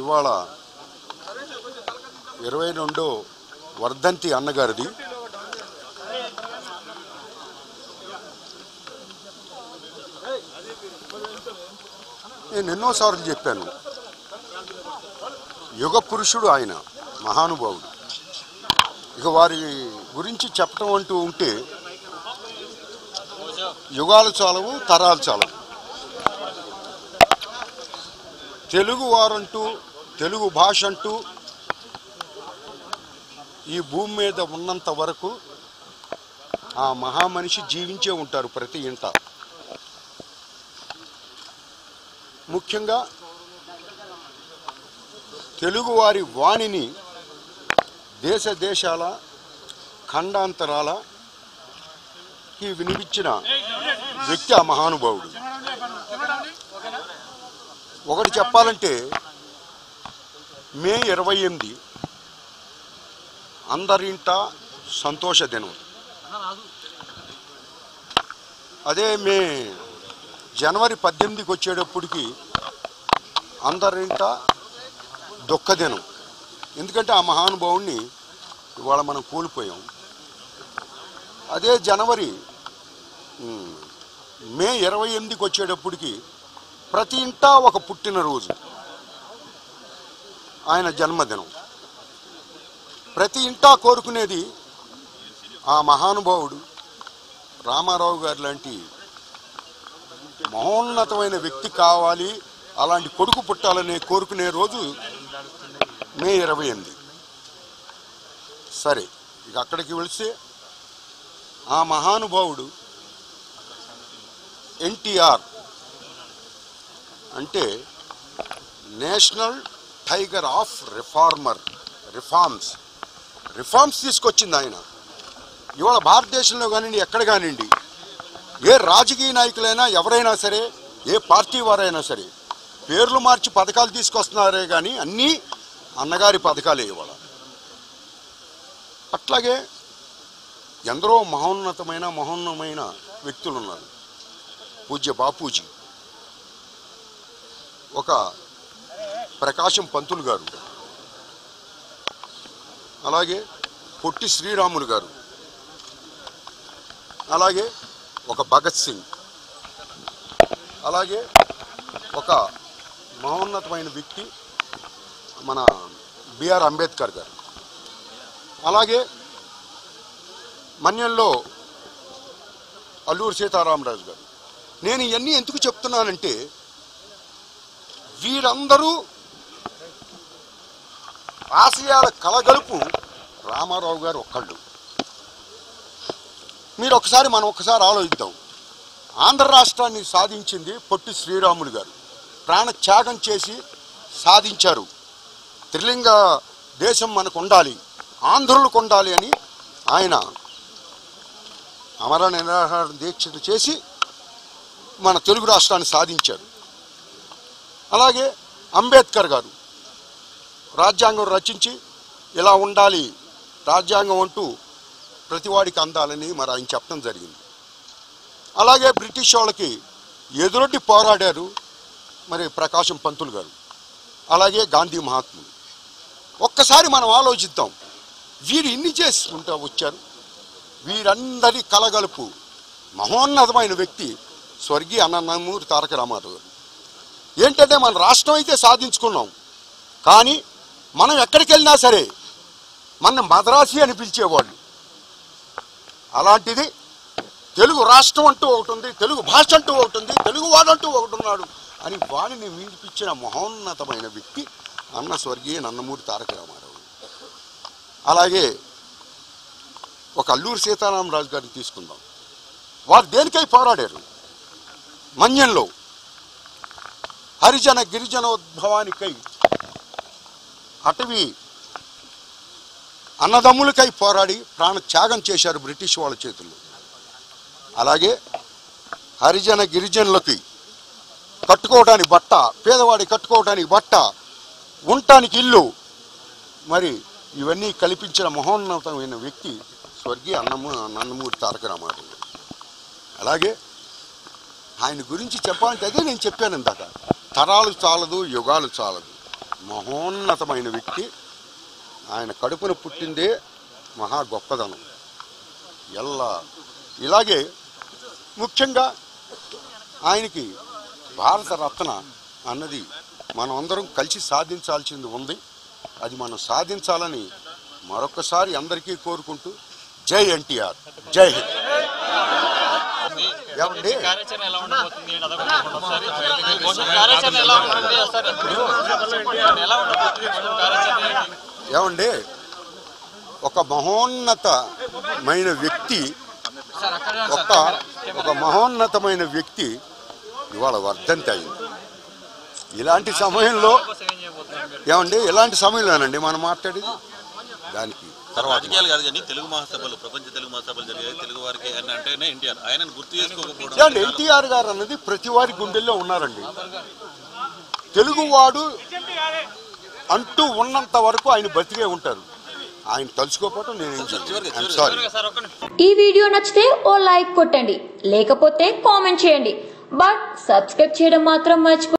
ఇవాళ ఇరవై రెండో వర్ధంతి అన్నగారిది నేను ఎన్నోసార్లు చెప్పాను యుగ పురుషుడు ఆయన మహానుభావుడు ఇక వారి గురించి చెప్పటం అంటూ ఉంటే యుగాలు చాలవు తరాలు చాలవు తెలుగు వారంటూ తెలుగు భాష అంటూ ఈ భూమి మీద ఉన్నంత వరకు ఆ మహామనిషి జీవించే ఉంటారు ప్రతి ఇంట ముఖ్యంగా తెలుగువారి వాణిని దేశ దేశాల ఖండాంతరాల కి వినిపించిన వ్యక్తి ఆ మహానుభావుడు ఒకటి చెప్పాలంటే మే ఇరవై ఎనిమిది అందరింట సంతోష దినం అదే మే జనవరి పద్దెనిమిదికి వచ్చేటప్పటికి అందరింట దుఃఖ దినం ఎందుకంటే ఆ మహానుభావుణ్ణి ఇవాళ మనం కోల్పోయాం అదే జనవరి ఉమ్, మే ఇరవై ఎనిమిదికి వచ్చేటప్పటికి ప్రతి ఇంటా ఒక పుట్టినరోజు ఆయన జన్మదినం ప్రతి ఇంటా కోరుకునేది ఆ మహానుభావుడు రామారావు గారు లాంటి మహోన్నతమైన వ్యక్తి కావాలి అలాంటి కొడుకు పుట్టాలనే కోరుకునే రోజు మే ఇరవై ఎనిమిది సరే ఇక అక్కడికి వెళితే ఆ మహానుభావుడు ఎన్టీఆర్ అంటే national tiger of reformer reforms reforms తీసుకొచ్చింది ఆయన ఇవాళ భారతదేశంలో కానివ్వండి ఎక్కడ కానివ్వండి ఏ రాజకీయ నాయకులైనా ఎవరైనా సరే ఏ పార్టీ వారైనా సరే పేర్లు మార్చి పథకాలు తీసుకొస్తున్నారే కానీ అన్నీ అన్నగారి పథకాలే ఇవాళ అట్లాగే ఎందరో మహోన్నతమైన మహోన్నమైన వ్యక్తులు ఉన్నారు పూజ్య బాపూజీ ఒక ప్రకాశం పంతులు గారు అలాగే పొట్టి శ్రీరాములు గారు అలాగే ఒక భగత్ సింగ్ అలాగే ఒక మహోన్నతమైన వ్యక్తి మన బిఆర్ అంబేద్కర్ గారు అలాగే మన్యంలో అల్లూరు సీతారామరాజు గారు నేను ఇవన్నీ ఎందుకు చెప్తున్నానంటే వీరందరూ ఆశయాల కలగలుపు రామారావు గారు ఒక్కళ్ళు మీరు ఒకసారి మనం ఒకసారి ఆలోచిద్దాం ఆంధ్ర రాష్ట్రాన్ని సాధించింది పొట్టి శ్రీరాములు గారు ప్రాణ త్యాగం చేసి సాధించారు త్రిలింగ దేశం మనకు ఉండాలి ఆంధ్రులకు ఉండాలి అని ఆయన అమర నిరాహార దీక్షలు చేసి మన తెలుగు రాష్ట్రాన్ని సాధించారు అలాగే అంబేద్కర్ గారు రాజ్యాంగం రచించి ఇలా ఉండాలి రాజ్యాంగం అంటూ ప్రతివాడికి అందాలని మరి ఆయన చెప్పడం జరిగింది అలాగే బ్రిటిష్ వాళ్ళకి ఎదురొడ్డి పోరాడారు మరి ప్రకాశం పంతులు గారు అలాగే గాంధీ మహాత్ములు ఒక్కసారి మనం ఆలోచిద్దాం వీరు ఇన్ని చేసుకుంటూ వచ్చారు వీరందరి కలగలుపు మహోన్నతమైన వ్యక్తి స్వర్గీయ అన్నమూరి తారక రామారావు గారు ఏంటంటే మన రాష్ట్రం అయితే సాధించుకున్నాం కానీ మనం ఎక్కడికి వెళ్ళినా సరే మన మద్రాసి అని పిలిచేవాళ్ళు అలాంటిది తెలుగు రాష్ట్రం అంటూ ఒకటి ఉంది తెలుగు భాష అంటూ ఒకటి ఉంది తెలుగు వాడంటూ ఒకటి ఉన్నాడు అని వాడిని వినిపించిన మహోన్నతమైన వ్యక్తి అన్న స్వర్గీయ నందమూరి తారక రామారావు అలాగే ఒక అల్లూరి సీతారామరాజు గారిని తీసుకుందాం వారు దేనికై పోరాడారు మన్యంలో హరిజన గిరిజనోద్భవానికై అటవీ అన్నదమ్ములకై పోరాడి ప్రాణ త్యాగం చేశారు బ్రిటిష్ వాళ్ళ చేతుల్లో అలాగే హరిజన గిరిజనులకి కట్టుకోవడానికి బట్ట పేదవాడి కట్టుకోవడానికి బట్ట ఉండటానికి ఇల్లు మరి ఇవన్నీ కల్పించిన మహోన్నతమైన వ్యక్తి స్వర్గీయ అన్నము నందమూరి తారక రామారావు గారు. అలాగే ఆయన గురించి చెప్పాలంటే అదే నేను చెప్పాను ఇందాక తరాలు చాలదు యుగాలు చాలదు మహోన్నతమైన వ్యక్తి ఆయన కడుపున పుట్టిందే మహా గొప్పదనం ఎల్లా ఇలాగే ముఖ్యంగా ఆయనకి భారత రత్న అన్నది మనం అందరం కలిసి సాధించాల్సింది ఉంది అది మనం సాధించాలని మరొకసారి అందరికీ కోరుకుంటూ జై ఎన్టీఆర్ జై హింద్ ఏమండి కార్యాచరణ ఎలా ఉండబోతుంది ఏంటి అదొకటి చెప్పండి ఒకసారి. కొంచెం కార్యాచరణ ఎలా ఉంటుంది ఒకసారి చెప్పండి. ఎలా ఉండబోతుంది కొంచెం కార్యాచరణ ఏంటి? ఏమండి ఒక మహోన్నతమైన వ్యక్తి సార్ అక్కడ ఒక ఒక మహోన్నతమైన వ్యక్తి ఇవాళ వర్ధంతి అయింది ఇలాంటి సమయంలో కోసం ఏం చేయబోతున్నారు మీరు? ఏమండి ఇలాంటి సమయంలోనండి మనం మాట్లాడేది దానికి తర్వాత రాజకీయాలు కాదు కానీ తెలుగు మహాసభలు ప్రపంచ తెలుగు మహాసభలు జరిగాయి తెలుగు వారికి అని అంటేనే ఎన్టీఆర్ ఆయనను గుర్తు చేసుకోకపోవడం ఏమండి ఎన్టీఆర్ గారు అన్నది ప్రతి వారి గుండెల్లో ఉన్నారండి తెలుగువాడు అంటూ ఉన్నంత వరకు ఆయన బతికే ఉంటారు ఆయన తలుచుకోకపోవటం నేను ఐఎమ్ సారీ సార్ ఒక్క నిమిషం. ఈ వీడియో నచ్చితే ఓ లైక్ కొట్టండి లేకపోతే కామెంట్ చేయండి బట్ సబ్స్క్రైబ్ చేయడం మాత్రం మర్చిపో